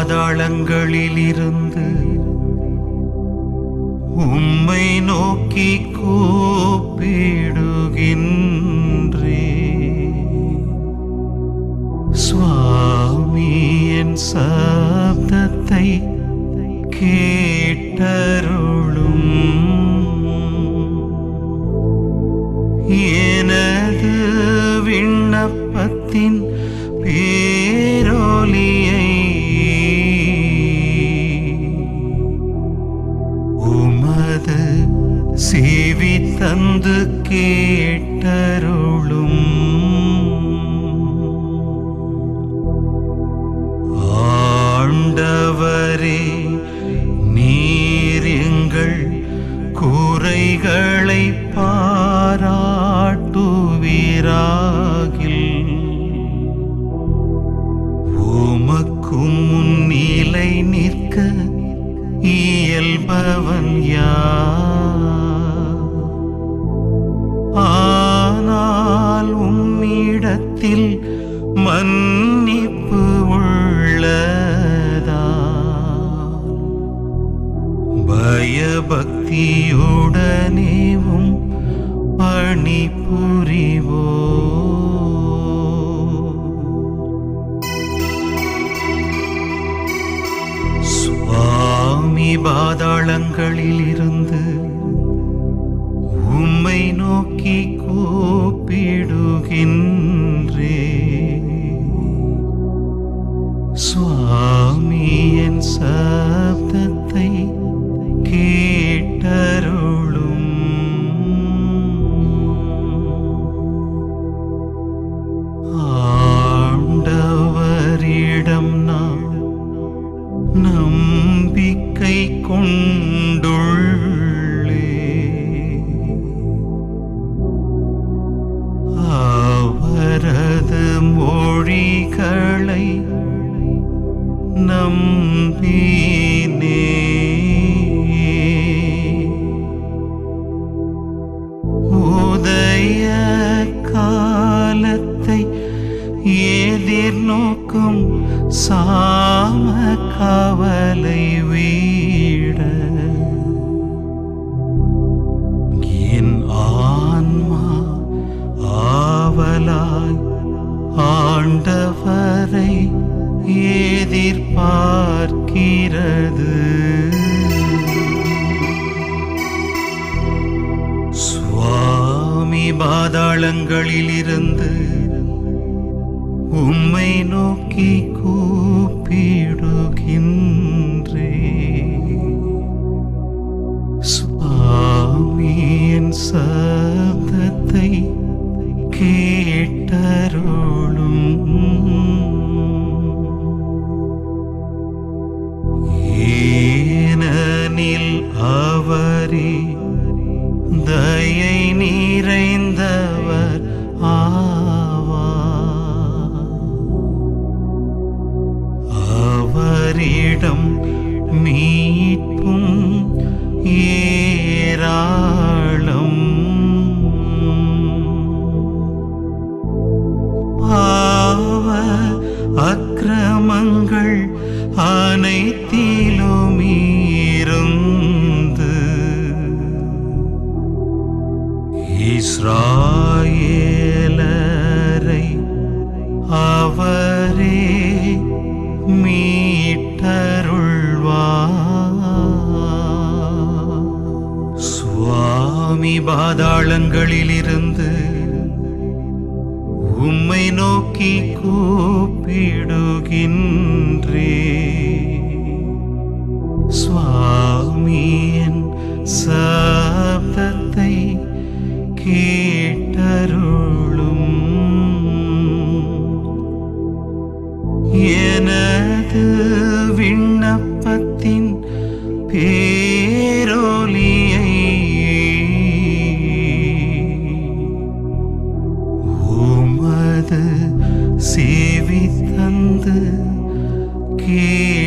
பாதாளங்களிலிருந்து உம்மை நோக்கி கூப்பிடுகின்றே சுவாமி என் சப்தத்தை கேட்டருளும் எனது விண்ணப்பத்தின் பேரொலியை உமது செவி தந்து கேட்டருளும் ஆண்டவரே நீர் எங்கள் குறைகளை பாராட்டுவீராகில் உமக்கும் முன்னிலை நிற்க இயல்பவன் யார் ஆனால் உம்மிடத்தில் மன்னிப்பு உள்ளதா பயபக்தியுடனேவும் பணி புரிவோ சுவாமி பாதாளங்களில் இருந்து உம்மை நோக்கி கூப்பிடுகின்றே சுவாமி என் சப்தத்தை கேட்டருளும் ஆண்டவரிடம் நான் நம்பிக்கை கொண்டுள்ளே அவரது மொழிகளை நம்பினே உதய காலத்தை எதிர்நோக்கும் சாம கவலை வீட என் ஆன்மா ஆவலாய் ஆண்டவரை எதிர்பார்க்கிறது சுவாமி பாதாளங்களிலிருந்து உம்மை நோக்கி கூப்பிடுகின்றே சுவாமியின் சப்தத்தை கேட்டருளும் ஏனெனில் அவரே தயை நிறைந்தவர் ஆவார் அவரிடம் மீட்பும் ஏராளம் பாவ அக்கிரமங்கள் அனைத்திலும் இருந்து இஸ்ராயேலரை அவரே மீட்டருள்வார் சுவாமி பாதாளங்களிலிருந்து உம்மை நோக்கி கூப்பிடுகின்றே சுவாமியின் சப்தத்தை கேட்டருளும் எனது விண்ணப்பத்தின் பேரொலியை உமது சேவி தந்து கே